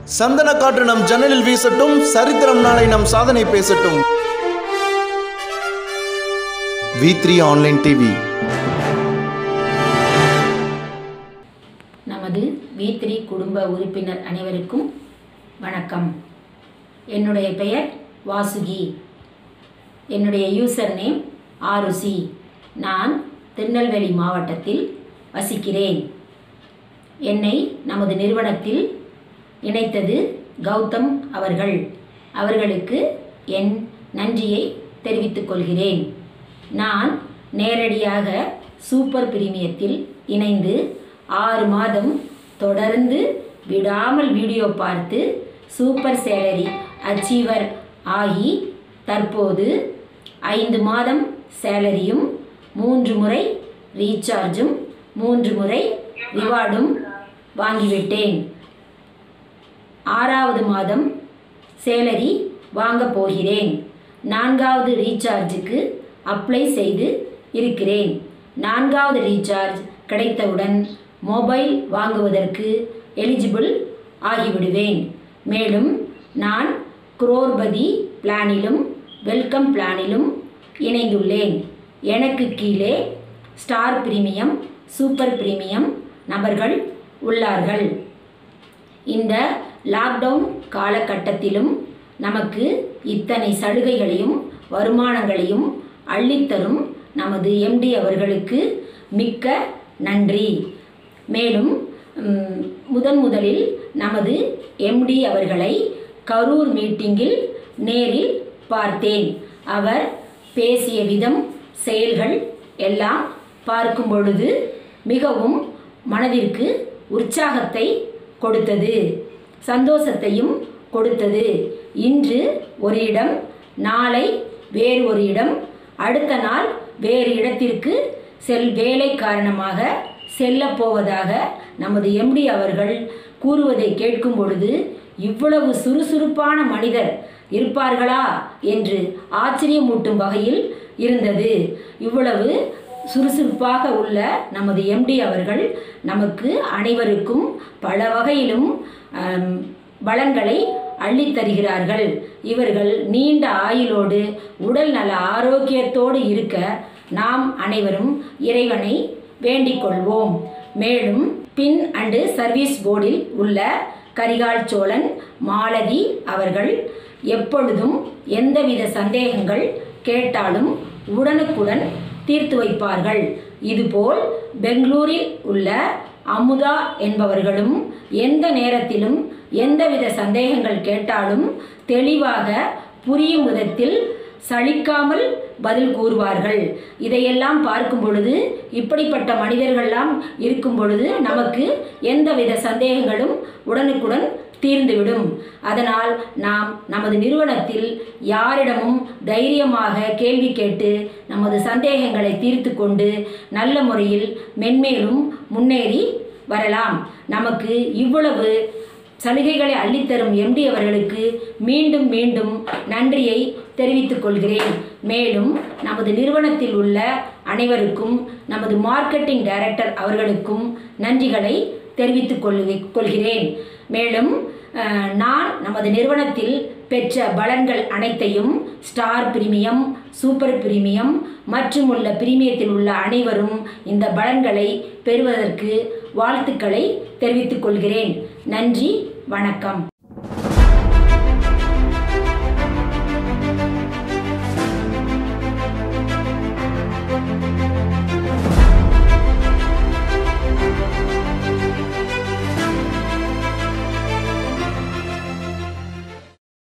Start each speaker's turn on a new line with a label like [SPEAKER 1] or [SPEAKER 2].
[SPEAKER 1] சந்தன காற்று நம் ஜன்னலில் வீசட்டும் சரித்திரம் நாளை நம் சாதனை பேசட்டும் வி த்ரீ ஆன்லைன் டிவி
[SPEAKER 2] நமது வி த்ரீ குடும்ப உறுப்பினர் அனைவருக்கும் வணக்கம் என்னுடைய பெயர் வாசுகி என்னுடைய யூசர் நேம் ஆருசி நான் திருநெல்வேலி மாவட்டத்தில் வசிக்கிறேன் என்னை நமது நிறுவனத்தில் இணைத்தது கௌதம் அவர்கள் அவர்களுக்கு என் நன்றியை தெரிவித்துக் கொள்கிறேன் நான் நேரடியாக சூப்பர் பிரீமியத்தில் இணைந்து ஆறு மாதம் தொடர்ந்து விடாமல் வீடியோ பார்த்து சூப்பர் சேலரி அச்சீவர் ஆகி தற்போது ஐந்து மாதம் சேலரியும் மூன்று முறை ரீசார்ஜும் மூன்று முறை ரிவார்டும் வாங்கிவிட்டேன் ஆறாவது மாதம் சேலரி வாங்கப் போகிறேன் நான்காவது ரீசார்ஜுக்கு அப்ளை செய்து இருக்கிறேன் நான்காவது ரீசார்ஜ் கிடைத்தவுடன் மொபைல் வாங்குவதற்கு எலிஜிபிள் ஆகிவிடுவேன் மேலும் நான் குரோர்பதி பிளானிலும் வெல்கம் பிளானிலும் இணைந்துள்ளேன் எனக்கு கீழே ஸ்டார் பிரீமியம் சூப்பர் பிரீமியம் நபர்கள் உள்ளார்கள் இந்த லாக்டவுன் காலகட்டத்திலும் நமக்கு இத்தனை சலுகைகளையும் வருமானங்களையும் அள்ளித்தரும் நமது எம்டி அவர்களுக்கு மிக்க நன்றி மேலும் ம், முதன் முதலில் நமது எம்டி அவர்களை கரூர் மீட்டிங்கில் நேரில் பார்த்தேன் அவர் பேசிய விதம் செயல்கள் எல்லாம் பார்க்கும் பொழுது மிகவும் மனதிற்கு உற்சாகத்தை கொடுத்தது சந்தோஷத்தையும் கொடுத்தது இன்று ஒரு இடம் நாளை வேறு ஒரு இடம் அடுத்த நாள் வேறு இடத்திற்கு செல் வேலை காரணமாக செல்லப் போவதாக நமது எம்டி அவர்கள் கூறுவதை கேட்கும் பொழுது இவ்வளவு சுறுசுறுப்பான மனிதர் இருப்பார்களா என்று ஆச்சரியமூட்டும் வகையில் இருந்தது இவ்வளவு சுறுசுறுப்பாக உள்ள நமது எம்டி அவர்கள் நமக்கு அனைவருக்கும் பல வகையிலும் ஆம், பலன்களை அள்ளித் தருகிறார்கள் இவர்கள் நீண்ட ஆயுளோடு உடல் நல ஆரோக்கியத்தோடு இருக்க நாம் அனைவரும் இறைவனை வேண்டிக் கொள்வோம் மேலும் பின் அண்டு சர்வீஸ் போர்டில் உள்ள கரிகால் சோழன் மாலதி அவர்கள் எப்பொழுதும் எந்தவித சந்தேகங்கள் கேட்டாலும் உடனுக்குடன் தீர்த்து வைப்பார்கள் இதுபோல் பெங்களூரில் உள்ள அமுதா என்பவர்களும் எந்த நேரத்திலும் எந்தவித சந்தேகங்கள் கேட்டாலும் தெளிவாக புரியும் விதத்தில் சலிக்காமல் பதில் கூறுவார்கள் இதையெல்லாம் பார்க்கும் பொழுது இப்படிப்பட்ட மனிதர்கள்லாம் இருக்கும் பொழுது நமக்கு எந்தவித சந்தேகங்களும் உடனுக்குடன் தீர்ந்துவிடும் அதனால் நாம் நமது நிறுவனத்தில் யாரிடமும் தைரியமாக கேள்வி கேட்டு நமது சந்தேகங்களை தீர்த்து கொண்டு நல்ல முறையில் மென்மேலும் முன்னேறி வரலாம் நமக்கு இவ்வளவு சலுகைகளை அள்ளித்தரும் எம்டி அவர்களுக்கு மீண்டும் மீண்டும் நன்றியை தெரிவித்துக் கொள்கிறேன் மேலும் நமது நிறுவனத்தில் உள்ள அனைவருக்கும் நமது மார்க்கெட்டிங் டைரக்டர் அவர்களுக்கும் நன்றிகளை தெரிவித்துக் கொள்கு கொள்கிறேன் மேலும் அஹ், நான் நமது நிறுவனத்தில் பெற்ற பலன்கள் அனைத்தையும் ஸ்டார் பிரீமியம் சூப்பர் பிரீமியம் மற்றும் உள்ள பிரீமியத்தில் உள்ள அனைவரும் இந்த பலன்களை பெறுவதற்கு வாழ்த்துக்களை தெரிவித்துக் கொள்கிறேன் நன்றி வணக்கம்